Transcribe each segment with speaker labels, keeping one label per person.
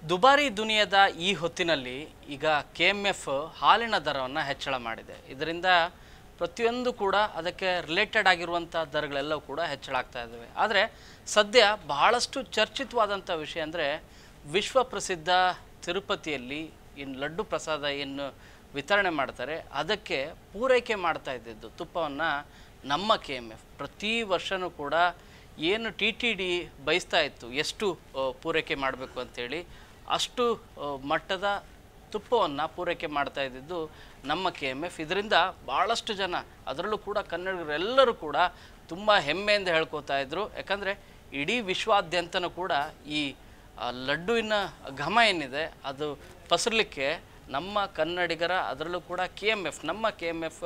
Speaker 1: ದುಬಾರಿ ದುನಿಯಾದ ಈ ಹೊತ್ತಿನಲ್ಲಿ ಈಗ ಕೆ ಎಮ್ ಎಫ್ ಹಾಲಿನ ದರವನ್ನು ಹೆಚ್ಚಳ ಮಾಡಿದೆ ಇದರಿಂದ ಪ್ರತಿಯೊಂದು ಕೂಡ ಅದಕ್ಕೆ ರಿಲೇಟೆಡ್ ಆಗಿರುವಂಥ ದರಗಳೆಲ್ಲವೂ ಕೂಡ ಹೆಚ್ಚಳ ಆಗ್ತಾ ಇದ್ದಾವೆ ಆದರೆ ಸದ್ಯ ಬಹಳಷ್ಟು ಚರ್ಚಿತವಾದಂಥ ವಿಷಯ ಅಂದರೆ ವಿಶ್ವ ಪ್ರಸಿದ್ಧ ತಿರುಪತಿಯಲ್ಲಿ ಇನ್ನು ಲಡ್ಡು ಪ್ರಸಾದ ಏನು ವಿತರಣೆ ಮಾಡ್ತಾರೆ ಅದಕ್ಕೆ ಪೂರೈಕೆ ಮಾಡ್ತಾ ಇದ್ದಿದ್ದು ತುಪ್ಪವನ್ನು ನಮ್ಮ ಕೆ ಎಮ್ ಎಫ್ ಪ್ರತಿ ವರ್ಷವೂ ಕೂಡ ಏನು ಟಿ ಟಿ ಡಿ ಬಯಸ್ತಾ ಇತ್ತು ಎಷ್ಟು ಆ, ಪೂರೈಕೆ ಮಾಡಬೇಕು ಅಂತೇಳಿ ಅಷ್ಟು ಆ, ಮಟ್ಟದ ತುಪ್ಪವನ್ನು ಪೂರೈಕೆ ಮಾಡ್ತಾ ಇದ್ದಿದ್ದು ನಮ್ಮ ಕೆ ಎಮ್ ಎಫ್ ಇದರಿಂದ ಭಾಳಷ್ಟು ಜನ ಅದರಲ್ಲೂ ಕೂಡ ಕನ್ನಡಿಗರೆಲ್ಲರೂ ಕೂಡ ತುಂಬ ಹೆಮ್ಮೆಯಿಂದ ಹೇಳ್ಕೊತಾ ಇದ್ರು ಯಾಕಂದರೆ ಇಡೀ ವಿಶ್ವಾದ್ಯಂತನೂ ಕೂಡ ಈ ಆ, ಲಡ್ಡುವಿನ ಘಮ ಏನಿದೆ ಅದು ಪಸರಲಿಕ್ಕೆ ನಮ್ಮ ಕನ್ನಡಿಗರ ಅದರಲ್ಲೂ ಕೂಡ ಕೆ ಎಮ್ ಎಫ್ ನಮ್ಮ ಕೆ ಎಮ್ ಎಫ್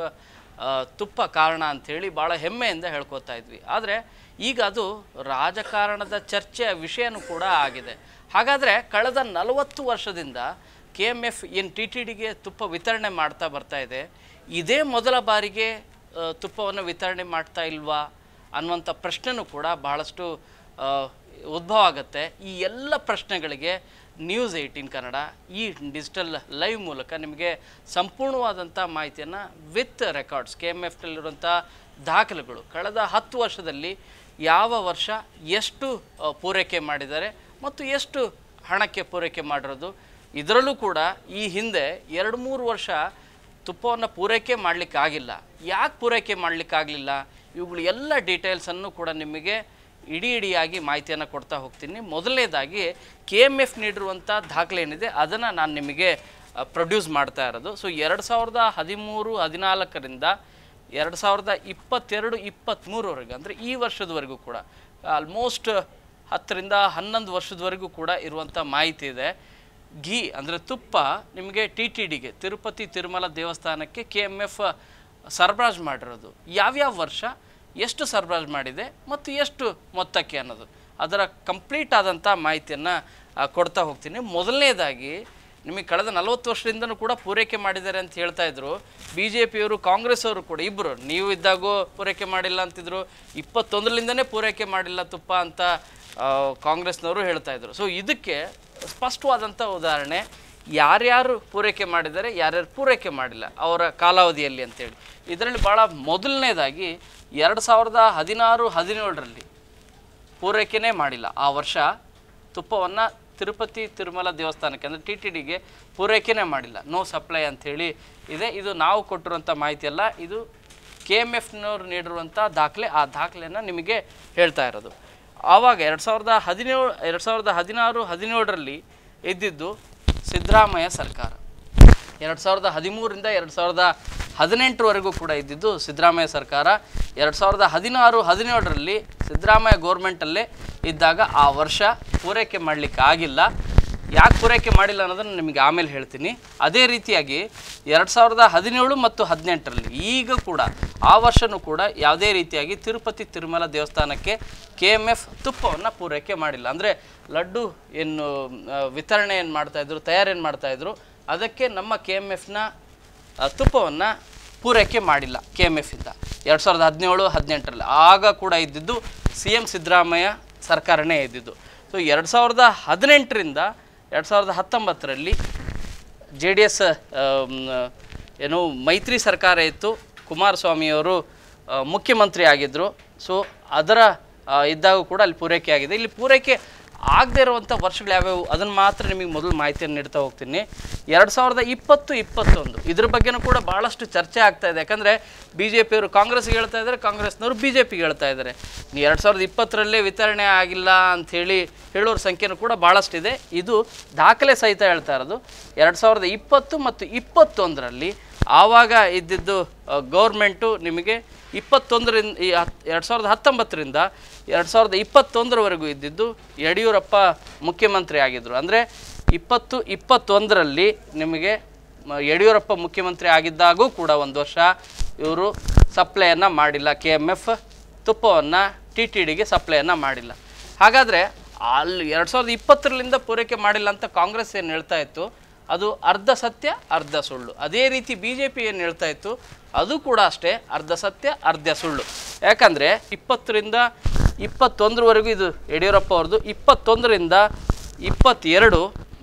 Speaker 1: ತುಪ್ಪ ಕಾರಣ ಅಂಥೇಳಿ ಭಾಳ ಹೆಮ್ಮೆಯಿಂದ ಹೇಳ್ಕೊತಾ ಇದ್ವಿ ಆದರೆ ಈಗ ಅದು ರಾಜಕಾರಣದ ಚರ್ಚೆಯ ವಿಷಯನೂ ಕೂಡ ಆಗಿದೆ ಹಾಗಾದರೆ ಕಳೆದ ನಲವತ್ತು ವರ್ಷದಿಂದ ಕೆ ಎಮ್ ಎಫ್ ಏನು ಟಿ ಟಿ ಡಿಗೆ ತುಪ್ಪ ವಿತರಣೆ ಮಾಡ್ತಾ ಬರ್ತಾ ಇದೆ ಇದೇ ಮೊದಲ ಬಾರಿಗೆ ತುಪ್ಪವನ್ನು ವಿತರಣೆ ಮಾಡ್ತಾ ಇಲ್ವಾ ಅನ್ನುವಂಥ ಪ್ರಶ್ನೆನೂ ಕೂಡ ಬಹಳಷ್ಟು ಆ, ಉದ್ಭವ ಆಗುತ್ತೆ ಈ ಎಲ್ಲ ಪ್ರಶ್ನೆಗಳಿಗೆ ನ್ಯೂಸ್ ಏಯ್ಟೀನ್ ಕನ್ನಡ ಈ ಡಿಜಿಟಲ್ ಲೈವ್ ಮೂಲಕ ನಿಮಗೆ ಸಂಪೂರ್ಣವಾದಂಥ ಮಾಹಿತಿಯನ್ನು ವಿತ್ ರೆಕಾರ್ಡ್ಸ್ ಕೆ ಎಮ್ ಎಫ್ನಲ್ಲಿರುವಂಥ ದಾಖಲೆಗಳು ಕಳೆದ ಹತ್ತು ವರ್ಷದಲ್ಲಿ ಯಾವ ವರ್ಷ ಎಷ್ಟು ಆ, ಪೂರೈಕೆ ಮಾಡಿದ್ದಾರೆ ಮತ್ತು ಎಷ್ಟು ಹಣಕ್ಕೆ ಪೂರೈಕೆ ಮಾಡಿರೋದು ಇದರಲ್ಲೂ ಕೂಡ ಈ ಹಿಂದೆ ಎರಡು ಮೂರು ವರ್ಷ ತುಪ್ಪವನ್ನು ಪೂರೈಕೆ ಮಾಡಲಿಕ್ಕೆ ಆಗಿಲ್ಲ ಯಾಕೆ ಪೂರೈಕೆ ಮಾಡಲಿಕ್ಕಾಗಲಿಲ್ಲ ಇವುಗಳು ಎಲ್ಲ ಡೀಟೇಲ್ಸನ್ನು ಕೂಡ ನಿಮಗೆ ಇಡೀ ಇಡಿಯಾಗಿ ಮಾಹಿತಿಯನ್ನು ಕೊಡ್ತಾ ಹೋಗ್ತೀನಿ ಮೊದಲನೇದಾಗಿ ಕೆ ಎಮ್ ಎಫ್ ನೀಡಿರುವಂಥ ದಾಖಲೆ ಏನಿದೆ ಅದನ್ನು ನಾನು ನಿಮಗೆ ಪ್ರೊಡ್ಯೂಸ್ ಮಾಡ್ತಾ ಇರೋದು ಸೊ ಎರಡು ಸಾವಿರದ ಹದಿಮೂರು ಹದಿನಾಲ್ಕರಿಂದ ಎರಡು ಸಾವಿರದ ಇಪ್ಪತ್ತೆರಡು ಇಪ್ಪತ್ತ್ಮೂರವರೆಗೆ ಅಂದರೆ ಈ ವರ್ಷದವರೆಗೂ ಕೂಡ ಆಲ್ಮೋಸ್ಟ್ ಹತ್ತರಿಂದ ಹನ್ನೊಂದು ವರ್ಷದವರೆಗೂ ಕೂಡ ಇರುವಂಥ ಮಾಹಿತಿ ಇದೆ ಘೀ ಅಂದರೆ ತುಪ್ಪ ನಿಮಗೆ ಟಿ ಟಿ ಡಿಗೆ ತಿರುಪತಿ ತಿರುಮಲ ದೇವಸ್ಥಾನಕ್ಕೆ ಕೆ ಎಮ್ ಎಫ್ ಸರಬರಾಜು ಮಾಡಿರೋದು ಯಾವ್ಯಾವ ವರ್ಷ ಎಷ್ಟು ಸರಬರಾಜು ಮಾಡಿದೆ ಮತ್ತು ಎಷ್ಟು ಮೊತ್ತಕ್ಕೆ ಅನ್ನೋದು ಅದರ ಕಂಪ್ಲೀಟ್ ಆದಂಥ ಮಾಹಿತಿಯನ್ನು ಕೊಡ್ತಾ ಹೋಗ್ತೀನಿ ಮೊದಲನೇದಾಗಿ ನಿಮಗೆ ಕಳೆದ ನಲವತ್ತು ವರ್ಷದಿಂದನೂ ಕೂಡ ಪೂರೈಕೆ ಮಾಡಿದ್ದಾರೆ ಅಂತ ಹೇಳ್ತಾ ಇದ್ರು ಬಿ ಜೆ ಪಿಯವರು ಕಾಂಗ್ರೆಸ್ ಅವರು ಕೂಡ ಇಬ್ಬರು ನೀವು ಇದ್ದಾಗೂ ಪೂರೈಕೆ ಮಾಡಿಲ್ಲ ಅಂತಿದ್ರು ಇಪ್ಪತ್ತೊಂದರಿಂದನೇ ಪೂರೈಕೆ ಮಾಡಿಲ್ಲ ತುಪ್ಪ ಅಂತ ಆ, ಕಾಂಗ್ರೆಸ್ನವರು ಹೇಳ್ತಾ ಇದ್ರು ಸೊ ಇದಕ್ಕೆ ಸ್ಪಷ್ಟವಾದಂಥ ಉದಾಹರಣೆ ಯಾರ್ಯಾರು ಪೂರೈಕೆ ಮಾಡಿದ್ದಾರೆ ಯಾರ್ಯಾರು ಪೂರೈಕೆ ಮಾಡಿಲ್ಲ ಅವರ ಕಾಲಾವಧಿಯಲ್ಲಿ ಅಂತೇಳಿ ಇದರಲ್ಲಿ ಭಾಳ ಮೊದಲನೇದಾಗಿ ಎರಡು ಸಾವಿರದ ಹದಿನಾರು ಹದಿನೇಳರಲ್ಲಿ ಪೂರೈಕೆನೇ ಮಾಡಿಲ್ಲ ಆ ವರ್ಷ ತುಪ್ಪವನ್ನು ತಿರುಪತಿ ತಿರುಮಲ ದೇವಸ್ಥಾನಕ್ಕೆ ಅಂದರೆ ಟಿ ಟಿ ಡಿಗೆ ಪೂರೈಕೆನೇ ಮಾಡಿಲ್ಲ ನೋ ಸಪ್ಲೈ ಅಂಥೇಳಿ ಇದೆ ಇದು ನಾವು ಕೊಟ್ಟಿರುವಂಥ ಮಾಹಿತಿ ಅಲ್ಲ ಇದು ಕೆ ಎಮ್ ಎಫ್ನವ್ರು ನೀಡಿರುವಂಥ ದಾಖಲೆ ಆ ದಾಖಲೆಯನ್ನು ನಿಮಗೆ ಹೇಳ್ತಾ ಇರೋದು ಆವಾಗ ಎರಡು ಸಾವಿರದ ಹದಿನೇಳು ಎರಡು ಸಾವಿರದ ಹದಿನಾರು ಹದಿನೇಳರಲ್ಲಿ ಇದ್ದಿದ್ದು ಸಿದ್ದರಾಮಯ್ಯ ಸರ್ಕಾರ ಎರಡು ಸಾವಿರದ ಹದಿಮೂರರಿಂದ ಎರಡು ಸಾವಿರದ ಹದಿನೆಂಟರವರೆಗೂ ಕೂಡ ಇದ್ದಿದ್ದು ಸಿದ್ದರಾಮಯ್ಯ ಸರ್ಕಾರ ಎರಡು ಸಾವಿರದ ಹದಿನಾರು ಹದಿನೇಳರಲ್ಲಿ ಸಿದ್ದರಾಮಯ್ಯ ಗೋರ್ಮೆಂಟಲ್ಲೇ ಇದ್ದಾಗ ಆ ವರ್ಷ ಪೂರೈಕೆ ಮಾಡಲಿಕ್ಕೆ ಆಗಿಲ್ಲ ಯಾಕೆ ಪೂರೈಕೆ ಮಾಡಿಲ್ಲ ಅನ್ನೋದನ್ನು ನಿಮಗೆ ಆಮೇಲೆ ಹೇಳ್ತೀನಿ ಅದೇ ರೀತಿಯಾಗಿ ಎರಡು ಸಾವಿರದ ಹದಿನೇಳು ಮತ್ತು ಹದಿನೆಂಟರಲ್ಲಿ ಈಗ ಕೂಡ ಆ ವರ್ಷವೂ ಕೂಡ ಯಾವುದೇ ರೀತಿಯಾಗಿ ತಿರುಪತಿ ತಿರುಮಲ ದೇವಸ್ಥಾನಕ್ಕೆ ಕೆ ಎಮ್ ಎಫ್ ತುಪ್ಪವನ್ನು ಪೂರೈಕೆ ಮಾಡಿಲ್ಲ ಅಂದರೆ ಲಡ್ಡು ಏನು ಆ, ವಿತರಣೆ ಏನು ಮಾಡ್ತಾಯಿದ್ರು ತಯಾರು ಏನು ಮಾಡ್ತಾಯಿದ್ರು ಅದಕ್ಕೆ ನಮ್ಮ ಕೆ ಎಮ್ ಎಫ್ನ ತುಪ್ಪವನ್ನು ಪೂರೈಕೆ ಮಾಡಿಲ್ಲ ಕೆ ಎಮ್ ಎಫಿಂದ ಎರಡು ಸಾವಿರದ ಹದಿನೇಳು ಹದಿನೆಂಟರಲ್ಲಿ ಆಗ ಕೂಡ ಇದ್ದಿದ್ದು ಸಿ ಎಮ್ ಸಿದ್ದರಾಮಯ್ಯ ಸರ್ಕಾರನೇ ಇದ್ದಿದ್ದು ಸೊ ಎರಡು ಸಾವಿರದ ಹದಿನೆಂಟರಿಂದ ಎರಡು ಸಾವಿರದ ಹತ್ತೊಂಬತ್ತರಲ್ಲಿ ಜೆ ಡಿ ಎಸ್ ಏನು ಮೈತ್ರಿ ಸರ್ಕಾರ ಇತ್ತು ಕುಮಾರಸ್ವಾಮಿಯವರು ಆ, ಮುಖ್ಯಮಂತ್ರಿ ಆಗಿದ್ದರು ಸೊ ಅದರ ಆ, ಇದ್ದಾಗ ಕೂಡ ಅಲ್ಲಿ ಪೂರೈಕೆ ಆಗಿದೆ ಇಲ್ಲಿ ಪೂರೈಕೆ ಆಗದೇ ಇರುವಂಥ ವರ್ಷಗಳು ಯಾವ್ಯಾವು ಅದನ್ನು ಮಾತ್ರ ನಿಮಗೆ ಮೊದಲು ಮಾಹಿತಿಯನ್ನು ನೀಡ್ತಾ ಹೋಗ್ತೀನಿ ಎರಡು ಸಾವಿರದ ಇಪ್ಪತ್ತು ಇಪ್ಪತ್ತೊಂದು ಇದ್ರ ಬಗ್ಗೆನೂ ಕೂಡ ಭಾಳಷ್ಟು ಚರ್ಚೆ ಆಗ್ತಾ ಇದೆ ಯಾಕಂದರೆ ಬಿ ಜೆ ಪಿಯವರು ಕಾಂಗ್ರೆಸ್ಗೆ ಹೇಳ್ತಾ ಇದ್ದಾರೆ ಕಾಂಗ್ರೆಸ್ನವರು ಬಿ ಜೆ ಪಿಗೆ ಹೇಳ್ತಾ ಇದ್ದಾರೆ ಎರಡು ಸಾವಿರದ ಇಪ್ಪತ್ತರಲ್ಲೇ ವಿತರಣೆ ಆಗಿಲ್ಲ ಅಂಥೇಳಿ ಹೇಳೋರ ಸಂಖ್ಯೆನೂ ಕೂಡ ಭಾಳಷ್ಟಿದೆ ಇದು ದಾಖಲೆ ಸಹಿತ ಹೇಳ್ತಾ ಇರೋದು ಎರಡು ಸಾವಿರದ ಇಪ್ಪತ್ತು ಮತ್ತು ಇಪ್ಪತ್ತೊಂದರಲ್ಲಿ ಆವಾಗ ಇದ್ದಿದ್ದು ಗೌರ್ಮೆಂಟು ನಿಮಗೆ ಇಪ್ಪತ್ತೊಂದರಿಂದ ಈ ಹತ್ ಎರಡು ಸಾವಿರದ ಹತ್ತೊಂಬತ್ತರಿಂದ ಎರಡು ಸಾವಿರದ ಇಪ್ಪತ್ತೊಂದರವರೆಗೂ ಇದ್ದಿದ್ದು ಯಡಿಯೂರಪ್ಪ ಮುಖ್ಯಮಂತ್ರಿ ಆಗಿದ್ದರು ಅಂದರೆ ಇಪ್ಪತ್ತು ಇಪ್ಪತ್ತೊಂದರಲ್ಲಿ ನಿಮಗೆ ಮ- ಯಡಿಯೂರಪ್ಪ ಮುಖ್ಯಮಂತ್ರಿ ಆಗಿದ್ದಾಗೂ ಕೂಡ ಒಂದು ವರ್ಷ ಇವರು ಸಪ್ಲೈಯನ್ನು ಮಾಡಿಲ್ಲ ಕೆ ಎಮ್ ಎಫ್ ತುಪ್ಪವನ್ನು ಟಿ ಟಿ ಡಿಗೆ ಸಪ್ಲೈಯನ್ನು ಮಾಡಿಲ್ಲ ಹಾಗಾದರೆ ಅಲ್ಲಿ ಎರಡು ಸಾವಿರದ ಇಪ್ಪತ್ತರಲ್ಲಿಂದ ಪೂರೈಕೆ ಮಾಡಿಲ್ಲ ಅಂತ ಕಾಂಗ್ರೆಸ್ ಏನು ಹೇಳ್ತಾ ಇತ್ತು ಅದು ಅರ್ಧ ಸತ್ಯ ಅರ್ಧ ಸುಳ್ಳು ಅದೇ ರೀತಿ ಬಿ ಜೆ ಪಿ ಏನು ಹೇಳ್ತಾ ಇತ್ತು ಅದು ಕೂಡ ಅಷ್ಟೇ ಅರ್ಧ ಸತ್ಯ ಅರ್ಧ ಸುಳ್ಳು ಯಾಕಂದರೆ ಇಪ್ಪತ್ತರಿಂದ ಇಪ್ಪತ್ತೊಂದರವರೆಗೂ ಇದು ಯಡಿಯೂರಪ್ಪ ಅವ್ರದ್ದು ಇಪ್ಪತ್ತೊಂದರಿಂದ ಇಪ್ಪತ್ತೆರಡು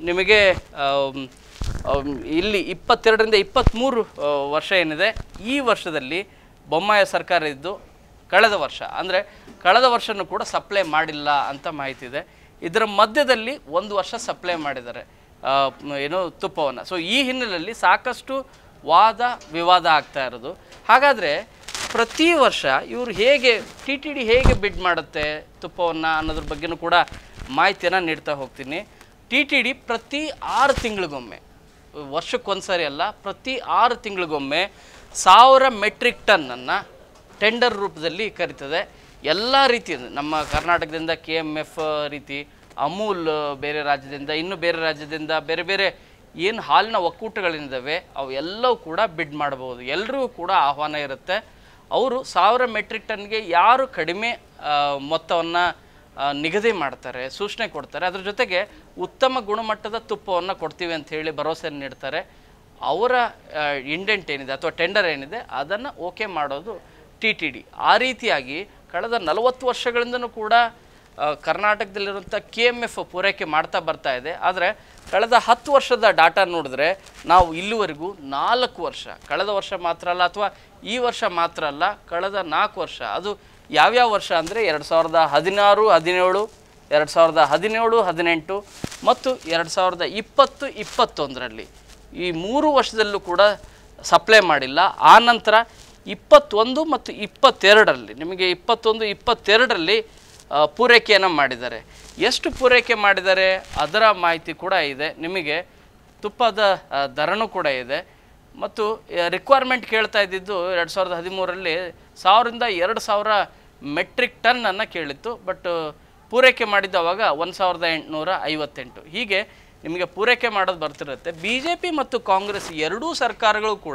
Speaker 1: ನಿಮಗೆ ಆಮ್, ಆಮ್, ಇಲ್ಲಿ ಇಪ್ಪತ್ತೆರಡರಿಂದ ಇಪ್ಪತ್ತ್ಮೂರು ಆ, ವರ್ಷ ಏನಿದೆ ಈ ವರ್ಷದಲ್ಲಿ ಬೊಮ್ಮಾಯ ಸರ್ಕಾರ ಇದ್ದು ಕಳೆದ ವರ್ಷ ಅಂದರೆ ಕಳೆದ ವರ್ಷನೂ ಕೂಡ ಸಪ್ಲೈ ಮಾಡಿಲ್ಲ ಅಂತ ಮಾಹಿತಿ ಇದೆ ಇದರ ಮಧ್ಯದಲ್ಲಿ ಒಂದು ವರ್ಷ ಸಪ್ಲೈ ಮಾಡಿದ್ದಾರೆ ಆ, ಮ್, ಏನು ತುಪ್ಪವನ್ನು ಸೊ ಈ ಹಿನ್ನೆಲೆಯಲ್ಲಿ ಸಾಕಷ್ಟು ವಾದ ವಿವಾದ ಆಗ್ತಾ ಇರೋದು ಹಾಗಾದರೆ ಪ್ರತಿ ವರ್ಷ ಇವರು ಹೇಗೆ ಟಿ ಟಿ ಡಿ ಹೇಗೆ ಬಿಡ್ ಮಾಡುತ್ತೆ ತುಪ್ಪವನ್ನು ಅನ್ನೋದ್ರ ಬಗ್ಗೆನೂ ಕೂಡ ಮಾಹಿತಿಯನ್ನು ನೀಡ್ತಾ ಹೋಗ್ತೀನಿ ಟಿ ಟಿ ಡಿ ಪ್ರತಿ ಆರು ತಿಂಗಳಿಗೊಮ್ಮೆ ವರ್ಷಕ್ಕೊಂದ್ಸರಿ ಅಲ್ಲ ಪ್ರತಿ ಆರು ತಿಂಗಳಿಗೊಮ್ಮೆ ಸಾವಿರ ಮೆಟ್ರಿಕ್ ಟನ್ನನ್ನು ಟೆಂಡರ್ ರೂಪದಲ್ಲಿ ಕರೀತದೆ ಎಲ್ಲ ರೀತಿಯಿಂದ ನಮ್ಮ ಕರ್ನಾಟಕದಿಂದ ಕೆ ಎಮ್ ಎಫ್ ರೀತಿ ಅಮೂಲ್ ಬೇರೆ ರಾಜ್ಯದಿಂದ ಇನ್ನು ಬೇರೆ ರಾಜ್ಯದಿಂದ ಬೇರೆ ಬೇರೆ ಏನು ಹಾಲಿನ ಒಕ್ಕೂಟಗಳಿದ್ದಾವೆ ಅವು ಎಲ್ಲವೂ ಕೂಡ ಬಿಡ್ ಮಾಡಬಹುದು ಎಲ್ರಿಗೂ ಕೂಡ ಆಹ್ವಾನ ಇರುತ್ತೆ ಅವರು ಸಾವಿರ ಮೆಟ್ರಿಕ್ ಟನ್ಗೆ ಯಾರು ಕಡಿಮೆ ಮೊತ್ತವನ್ನು ನಿಗದಿ ಮಾಡ್ತಾರೆ ಸೂಚನೆ ಕೊಡ್ತಾರೆ ಅದ್ರ ಜೊತೆಗೆ ಉತ್ತಮ ಗುಣಮಟ್ಟದ ತುಪ್ಪವನ್ನು ಕೊಡ್ತೀವಿ ಅಂತ ಹೇಳಿ ಭರವಸೆಯನ್ನು ನೀಡ್ತಾರೆ ಅವರ ಇಂಡೆಂಟ್ ಏನಿದೆ ಅಥವಾ ಟೆಂಡರ್ ಏನಿದೆ ಅದನ್ನು ಓಕೆ ಮಾಡೋದು ಟಿ ಟಿ ಡಿ ಆ ರೀತಿಯಾಗಿ ಕಳೆದ ನಲವತ್ತು ವರ್ಷಗಳಿಂದನೂ ಕೂಡ ಆ, ಕರ್ನಾಟಕದಲ್ಲಿರುವಂಥ ಕೆ ಎಮ್ ಎಫ್ ಪೂರೈಕೆ ಮಾಡ್ತಾ ಬರ್ತಾ ಇದೆ ಆದರೆ ಕಳೆದ ಹತ್ತು ವರ್ಷದ ಡಾಟಾ ನೋಡಿದ್ರೆ ನಾವು ಇಲ್ಲಿವರೆಗೂ ನಾಲ್ಕು ವರ್ಷ ಕಳೆದ ವರ್ಷ ಮಾತ್ರ ಅಲ್ಲ ಅಥವಾ ಈ ವರ್ಷ ಮಾತ್ರ ಅಲ್ಲ ಕಳೆದ ನಾಲ್ಕು ವರ್ಷ ಅದು ಯಾವ್ಯಾವ ವರ್ಷ ಅಂದರೆ ಎರಡು ಸಾವಿರದ ಹದಿನಾರು ಹದಿನೇಳು ಎರಡು ಸಾವಿರದ ಹದಿನೇಳು ಹದಿನೆಂಟು ಮತ್ತು ಎರಡು ಸಾವಿರದ ಇಪ್ಪತ್ತು ಇಪ್ಪತ್ತೊಂದರಲ್ಲಿ ಈ ಮೂರು ವರ್ಷದಲ್ಲೂ ಕೂಡ ಸಪ್ಲೈ ಮಾಡಿಲ್ಲ ಆ ನಂತರ ಇಪ್ಪತ್ತೊಂದು ಮತ್ತು ಇಪ್ಪತ್ತೆರಡರಲ್ಲಿ ನಿಮಗೆ ಇಪ್ಪತ್ತೊಂದು ಇಪ್ಪತ್ತೆರಡರಲ್ಲಿ ಆ, ಪೂರೈಕೆಯನ್ನು ಮಾಡಿದ್ದಾರೆ ಎಷ್ಟು ಪೂರೈಕೆ ಮಾಡಿದ್ದಾರೆ ಅದರ ಮಾಹಿತಿ ಕೂಡ ಇದೆ ನಿಮಗೆ ತುಪ್ಪದ ಆ, ದರನೂ ಕೂಡ ಇದೆ ಮತ್ತು ರಿಕ್ವೈರ್ಮೆಂಟ್ ಕೇಳ್ತಾ ಇದ್ದಿದ್ದು ಎರಡು ಸಾವಿರದ ಹದಿಮೂರರಲ್ಲಿ ಸಾವಿರದಿಂದ ಎರಡು ಸಾವಿರ ಮೆಟ್ರಿಕ್ ಟನ್ನನ್ನು ಕೇಳಿತ್ತು ಬಟ್ ಪೂರೈಕೆ ಮಾಡಿದ್ದು ಅವಾಗ ಒಂದು ಸಾವಿರದ ಎಂಟುನೂರ ಐವತ್ತೆಂಟು ಹೀಗೆ ನಿಮಗೆ ಪೂರೈಕೆ ಮಾಡೋದು ಬರ್ತಿರುತ್ತೆ ಬಿ ಜೆ ಪಿ ಮತ್ತು ಕಾಂಗ್ರೆಸ್ ಎರಡೂ ಸರ್ಕಾರಗಳು ಕೂಡ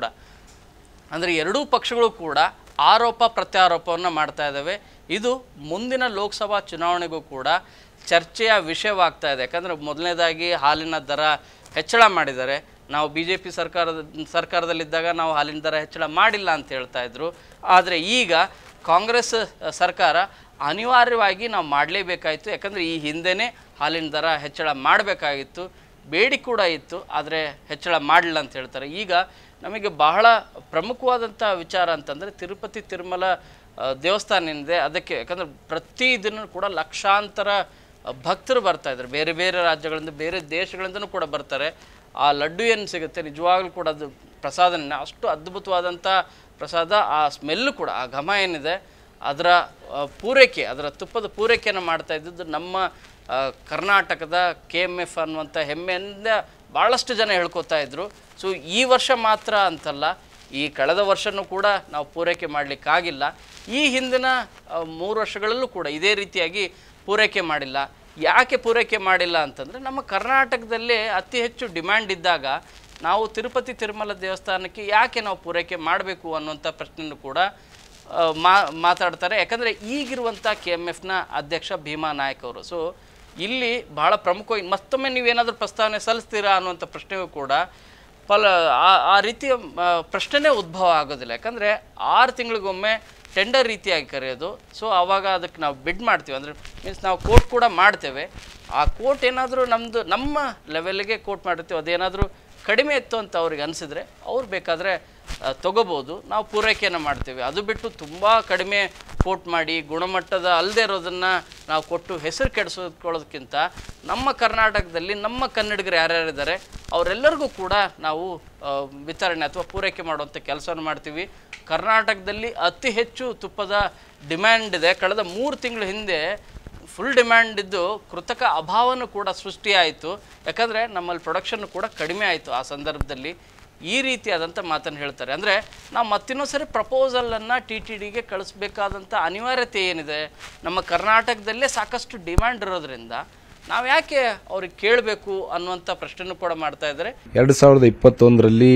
Speaker 1: ಅಂದರೆ ಎರಡೂ ಪಕ್ಷಗಳು ಕೂಡ ಆರೋಪ ಪ್ರತ್ಯಾರೋಪವನ್ನು ಮಾಡ್ತಾ ಇದ್ದಾವೆ ಇದು ಮುಂದಿನ ಲೋಕಸಭಾ ಚುನಾವಣೆಗೂ ಕೂಡ ಚರ್ಚೆಯ ವಿಷಯವಾಗ್ತಾ ಇದೆ ಯಾಕಂದರೆ ಮೊದಲನೇದಾಗಿ ಹಾಲಿನ ದರ ಹೆಚ್ಚಳ ಮಾಡಿದ್ದಾರೆ ನಾವು ಬಿ ಜೆ ಪಿ ಸರ್ಕಾರದ ಸರ್ಕಾರದಲ್ಲಿದ್ದಾಗ ನಾವು ಹಾಲಿನ ದರ ಹೆಚ್ಚಳ ಮಾಡಿಲ್ಲ ಅಂತ ಹೇಳ್ತಾ ಇದ್ರು ಆದರೆ ಈಗ ಕಾಂಗ್ರೆಸ್ ಅ, ಸರ್ಕಾರ ಅನಿವಾರ್ಯವಾಗಿ ನಾವು ಮಾಡಲೇಬೇಕಾಯಿತು ಯಾಕಂದರೆ ಈ ಹಿಂದೆನೇ ಹಾಲಿನ ದರ ಹೆಚ್ಚಳ ಮಾಡಬೇಕಾಗಿತ್ತು ಬೇಡಿ ಕೂಡ ಇತ್ತು ಆದರೆ ಹೆಚ್ಚಳ ಮಾಡಲಿಲ್ಲ ಅಂತ ಹೇಳ್ತಾರೆ ಈಗ ನಮಗೆ ಬಹಳ ಪ್ರಮುಖವಾದಂಥ ವಿಚಾರ ಅಂತಂದರೆ ತಿರುಪತಿ ತಿರುಮಲ ಆ, ದೇವಸ್ಥಾನ ಏನಿದೆ ಅದಕ್ಕೆ ಯಾಕಂದರೆ ಪ್ರತಿ ದಿನ ಕೂಡ ಲಕ್ಷಾಂತರ ಆ, ಭಕ್ತರು ಬರ್ತಾ ಇದ್ದಾರೆ ಬೇರೆ ಬೇರೆ ರಾಜ್ಯಗಳಿಂದ ಬೇರೆ ದೇಶಗಳಿಂದನೂ ಕೂಡ ಬರ್ತಾರೆ ಆ ಲಡ್ಡು ಏನು ಸಿಗುತ್ತೆ ನಿಜವಾಗ್ಲೂ ಕೂಡ ಅದು ಪ್ರಸಾದನೇ ಅಷ್ಟು ಅದ್ಭುತವಾದಂಥ ಪ್ರಸಾದ ಆ ಸ್ಮೆಲ್ಲು ಕೂಡ ಆ ಘಮ ಏನಿದೆ ಅದರ ಆ, ಪೂರೈಕೆ ಅದರ ತುಪ್ಪದ ಪೂರೈಕೆಯನ್ನು ಮಾಡ್ತಾ ಇದ್ದದ್ದು ನಮ್ಮ ಆ, ಕರ್ನಾಟಕದ ಕೆ ಎಮ್ ಎಫ್ ಅನ್ನುವಂಥ ಹೆಮ್ಮೆಯಿಂದ ಭಾಳಷ್ಟು ಜನ ಹೇಳ್ಕೊತಾ ಇದ್ರು ಸೊ ಈ ವರ್ಷ ಮಾತ್ರ ಅಂತಲ್ಲ ಈ ಕಳೆದ ವರ್ಷನೂ ಕೂಡ ನಾವು ಪೂರೈಕೆ ಮಾಡಲಿಕ್ಕಾಗಿಲ್ಲ ಈ ಹಿಂದಿನ ಆ, ಮೂರು ವರ್ಷಗಳಲ್ಲೂ ಕೂಡ ಇದೇ ರೀತಿಯಾಗಿ ಪೂರೈಕೆ ಮಾಡಿಲ್ಲ ಯಾಕೆ ಪೂರೈಕೆ ಮಾಡಿಲ್ಲ ಅಂತಂದರೆ ನಮ್ಮ ಕರ್ನಾಟಕದಲ್ಲೇ ಅತಿ ಹೆಚ್ಚು ಡಿಮ್ಯಾಂಡ್ ಇದ್ದಾಗ ನಾವು ತಿರುಪತಿ ತಿರುಮಲ ದೇವಸ್ಥಾನಕ್ಕೆ ಯಾಕೆ ನಾವು ಪೂರೈಕೆ ಮಾಡಬೇಕು ಅನ್ನುವಂಥ ಪ್ರಶ್ನೆಯೂ ಕೂಡ ಆ, ಮಾ ಮಾತಾಡ್ತಾರೆ ಯಾಕಂದರೆ ಈಗಿರುವಂಥ ಕೆ ಎಮ್ ಎಫ್ನ ಅಧ್ಯಕ್ಷ ಭೀಮಾ ನಾಯಕ್ ಅವರು ಸೊ ಇಲ್ಲಿ ಬಹಳ ಪ್ರಮುಖವಾಗಿ ಮತ್ತೊಮ್ಮೆ ನೀವೇನಾದರೂ ಪ್ರಸ್ತಾವನೆ ಸಲ್ಲಿಸ್ತೀರಾ ಅನ್ನುವಂಥ ಪ್ರಶ್ನೆಯೂ ಕೂಡ ಫಲ ಆ ಆ ರೀತಿಯ ಆ, ಪ್ರಶ್ನೆನೇ ಉದ್ಭವ ಆಗೋದಿಲ್ಲ ಯಾಕಂದರೆ ಆರು ತಿಂಗಳಿಗೊಮ್ಮೆ ಟೆಂಡರ್ ರೀತಿಯಾಗಿ ಕರೆಯೋದು ಸೊ ಆವಾಗ ಅದಕ್ಕೆ ನಾವು ಬಿಡ್ ಮಾಡ್ತೀವಿ ಅಂದರೆ ಮೀನ್ಸ್ ನಾವು ಕೋಟ್ ಕೂಡ ಮಾಡ್ತೇವೆ ಆ ಕೋಟ್ ಏನಾದರೂ ನಮ್ಮದು ನಮ್ಮ ಲೆವೆಲ್ಗೆ ಕೋಟ್ ಮಾಡಿರ್ತೀವಿ ಅದೇನಾದರೂ ಕಡಿಮೆ ಇತ್ತು ಅಂತ ಅವ್ರಿಗೆ ಅನಿಸಿದ್ರೆ ಅವ್ರು ಬೇಕಾದರೆ ತೊಗೋಬೋದು ನಾವು ಪೂರೈಕೆಯನ್ನು ಮಾಡ್ತೇವೆ ಅದು ಬಿಟ್ಟು ತುಂಬ ಕಡಿಮೆ ಕೋಟ್ ಮಾಡಿ ಗುಣಮಟ್ಟದ ಅಲ್ಲದೆ ಇರೋದನ್ನು ನಾವು ಕೊಟ್ಟು ಹೆಸರು ಕೆಡಿಸ್ಕೊಳ್ಳೋದಕ್ಕಿಂತ ನಮ್ಮ ಕರ್ನಾಟಕದಲ್ಲಿ ನಮ್ಮ ಕನ್ನಡಿಗರು ಯಾರ್ಯಾರಿದ್ದಾರೆ ಅವರೆಲ್ಲರಿಗೂ ಕೂಡ ನಾವು ಆ, ವಿತರಣೆ ಅಥವಾ ಪೂರೈಕೆ ಮಾಡುವಂಥ ಕೆಲಸವನ್ನು ಮಾಡ್ತೀವಿ ಕರ್ನಾಟಕದಲ್ಲಿ ಅತಿ ಹೆಚ್ಚು ತುಪ್ಪದ ಡಿಮ್ಯಾಂಡ್ ಇದೆ ಕಳೆದ ಮೂರು ತಿಂಗಳ ಹಿಂದೆ ಫುಲ್ ಡಿಮ್ಯಾಂಡ್ ಇದ್ದು ಕೃತಕ ಅಭಾವನೂ ಕೂಡ ಸೃಷ್ಟಿಯಾಯಿತು ಯಾಕಂದರೆ ನಮ್ಮಲ್ಲಿ ಪ್ರೊಡಕ್ಷನ್ ಕೂಡ ಕಡಿಮೆ ಆಯಿತು ಆ ಸಂದರ್ಭದಲ್ಲಿ ಈ ರೀತಿಯಾದಂಥ ಮಾತನ್ನು ಹೇಳ್ತಾರೆ ಅಂದರೆ ನಾವು ಮತ್ತಿನ್ನೊಂದು ಸರಿ ಪ್ರಪೋಸಲನ್ನು ಟಿ ಟಿ ಡಿಗೆ ಕಳಿಸ್ಬೇಕಾದಂಥ ಅನಿವಾರ್ಯತೆ ಏನಿದೆ ನಮ್ಮ ಕರ್ನಾಟಕದಲ್ಲೇ ಸಾಕಷ್ಟು ಡಿಮ್ಯಾಂಡ್ ಇರೋದ್ರಿಂದ ನಾವು ಯಾಕೆ ಅವ್ರಿಗೆ ಕೇಳಬೇಕು ಅನ್ನುವಂಥ ಪ್ರಶ್ನೆನೂ ಕೂಡ ಮಾಡ್ತಾ ಇದ್ದಾರೆ
Speaker 2: ಎರಡು ಸಾವಿರದ ಇಪ್ಪತ್ತೊಂದರಲ್ಲಿ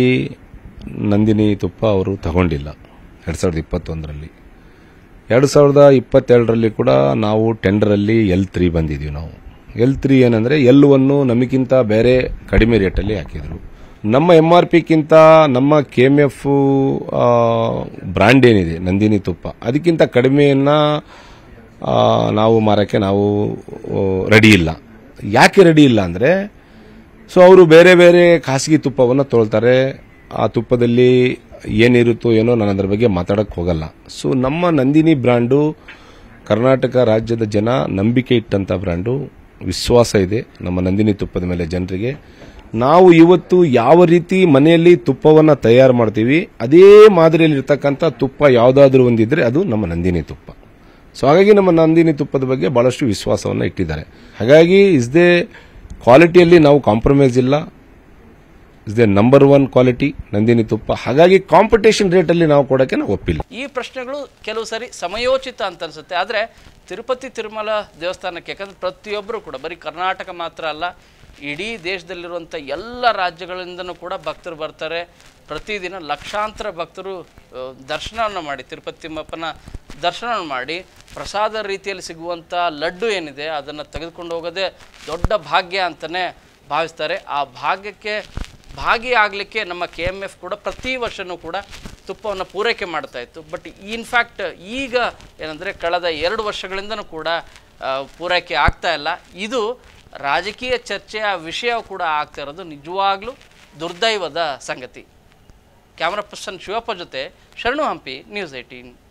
Speaker 2: ನಂದಿನಿ ತುಪ್ಪ ಅವರು ತಗೊಂಡಿಲ್ಲ ಎರಡು ಸಾವಿರದ ಇಪ್ಪತ್ತೊಂದರಲ್ಲಿ ಎರಡು ಸಾವಿರದ ಇಪ್ಪತ್ತೆರಡರಲ್ಲಿ ಕೂಡ ನಾವು ಟೆಂಡರಲ್ಲಿ ಎಲ್ ತ್ರೀ ಬಂದಿದ್ದೀವಿ ನಾವು ಎಲ್ ತ್ರೀ ಏನಂದರೆ ಎಲ್ ಒನ್ನು ನಮಗಿಂತ ಬೇರೆ ಕಡಿಮೆ ರೇಟಲ್ಲಿ ಹಾಕಿದರು ನಮ್ಮ ಎಮ್ ಆರ್ ಪಿಗಿಂತ ನಮ್ಮ ಕೆ ಎಮ್ ಎಫ್ ಬ್ರ್ಯಾಂಡ್ ಏನಿದೆ ನಂದಿನಿ ತುಪ್ಪ ಅದಕ್ಕಿಂತ ಕಡಿಮೆಯನ್ನು ನಾವು ಮಾರಕ್ಕೆ ನಾವು ರೆಡಿ ಇಲ್ಲ ಯಾಕೆ ರೆಡಿ ಇಲ್ಲ ಅಂದರೆ ಸೊ ಅವರು ಬೇರೆ ಬೇರೆ ಖಾಸಗಿ ತುಪ್ಪವನ್ನು ತೊಳ್ತಾರೆ ಆ ತುಪ್ಪದಲ್ಲಿ ಏನಿರುತ್ತೋ ಏನೋ ನಾನು ಅದರ ಬಗ್ಗೆ ಮಾತಾಡಕ್ಕೆ ಹೋಗಲ್ಲ ಸೊ ನಮ್ಮ ನಂದಿನಿ ಬ್ರ್ಯಾಂಡು ಕರ್ನಾಟಕ ರಾಜ್ಯದ ಜನ ನಂಬಿಕೆ ಇಟ್ಟಂತ ಬ್ರ್ಯಾಂಡು ವಿಶ್ವಾಸ ಇದೆ ನಮ್ಮ ನಂದಿನಿ ತುಪ್ಪದ ಮೇಲೆ ಜನರಿಗೆ ನಾವು ಇವತ್ತು ಯಾವ ರೀತಿ ಮನೆಯಲ್ಲಿ ತುಪ್ಪವನ್ನು ತಯಾರು ಮಾಡ್ತೀವಿ ಅದೇ ಮಾದರಿಯಲ್ಲಿ ಇರ್ತಕ್ಕಂಥ ತುಪ್ಪ ಯಾವುದಾದ್ರೂ ಒಂದಿದ್ರೆ ಅದು ನಮ್ಮ ನಂದಿನಿ ತುಪ್ಪ ಸೊ ಹಾಗಾಗಿ ನಮ್ಮ ನಂದಿನಿ ತುಪ್ಪದ ಬಗ್ಗೆ ಬಹಳಷ್ಟು ವಿಶ್ವಾಸವನ್ನು ಇಟ್ಟಿದ್ದಾರೆ ಹಾಗಾಗಿ ಇಸ್ ದೇ ಕ್ವಾಲಿಟಿಯಲ್ಲಿ ನಾವು ಕಾಂಪ್ರಮೈಸ್ ಇಲ್ಲ is the number one quality Nandini ತುಪ್ಪ ಹಾಗಾಗಿ ಕಾಂಪಿಟೇಷನ್ ರೇಟಲ್ಲಿ ನಾವು ಕೊಡೋಕ್ಕೆ ನಾವು ಒಪ್ಪಿಲ್ಲ
Speaker 1: ಈ ಪ್ರಶ್ನೆಗಳು ಕೆಲವು ಸರಿ ಸಮಯೋಚಿತ ಅಂತ ಅನ್ಸುತ್ತೆ ಆದರೆ ತಿರುಪತಿ ತಿರುಮಲ ದೇವಸ್ಥಾನಕ್ಕೆ ಯಾಕಂದ್ರೆ ಪ್ರತಿಯೊಬ್ಬರು ಕೂಡ ಬರೀ ಕರ್ನಾಟಕ ಮಾತ್ರ ಅಲ್ಲ ಇಡೀ ದೇಶದಲ್ಲಿರುವಂಥ ಎಲ್ಲ ರಾಜ್ಯಗಳಿಂದನೂ ಕೂಡ ಭಕ್ತರು ಬರ್ತಾರೆ ಪ್ರತಿದಿನ ಲಕ್ಷಾಂತರ ಭಕ್ತರು ಆ, ದರ್ಶನವನ್ನು ಮಾಡಿ ತಿರುಪತಿ ತಿಮ್ಮಪ್ಪನ ದರ್ಶನವನ್ನು ಮಾಡಿ ಪ್ರಸಾದ ರೀತಿಯಲ್ಲಿ ಸಿಗುವಂಥ ಲಡ್ಡು ಏನಿದೆ ಅದನ್ನು ತೆಗೆದುಕೊಂಡು ಹೋಗೋದೇ ದೊಡ್ಡ ಭಾಗ್ಯ ಅಂತಲೇ ಭಾವಿಸ್ತಾರೆ ಆ ಭಾಗ್ಯಕ್ಕೆ ಭಾಗಿಯಾಗಲಿಕ್ಕೆ ನಮ್ಮ ಕೆ ಎಮ್ ಎಫ್ ಕೂಡ ಪ್ರತಿ ವರ್ಷವೂ ಕೂಡ ತುಪ್ಪವನ್ನು ಪೂರೈಕೆ ಮಾಡ್ತಾ ಇತ್ತು ಬಟ್ ಇನ್ಫ್ಯಾಕ್ಟ್ ಈಗ ಏನಂದರೆ ಕಳೆದ ಎರಡು ವರ್ಷಗಳಿಂದನೂ ಕೂಡ ಆ, ಪೂರೈಕೆ ಆಗ್ತಾ ಇಲ್ಲ ಇದು ರಾಜಕೀಯ ಚರ್ಚೆಯ ವಿಷಯ ಕೂಡ ಆಗ್ತಾ ಇರೋದು ನಿಜವಾಗ್ಲೂ ದುರ್ದೈವದ ಸಂಗತಿ ಕ್ಯಾಮ್ರಾ ಪರ್ಸನ್ ಶಿವಪ್ಪ ಜೊತೆ ಶರಣು ಹಂಪಿ ನ್ಯೂಸ್ ಏಯ್ಟೀನ್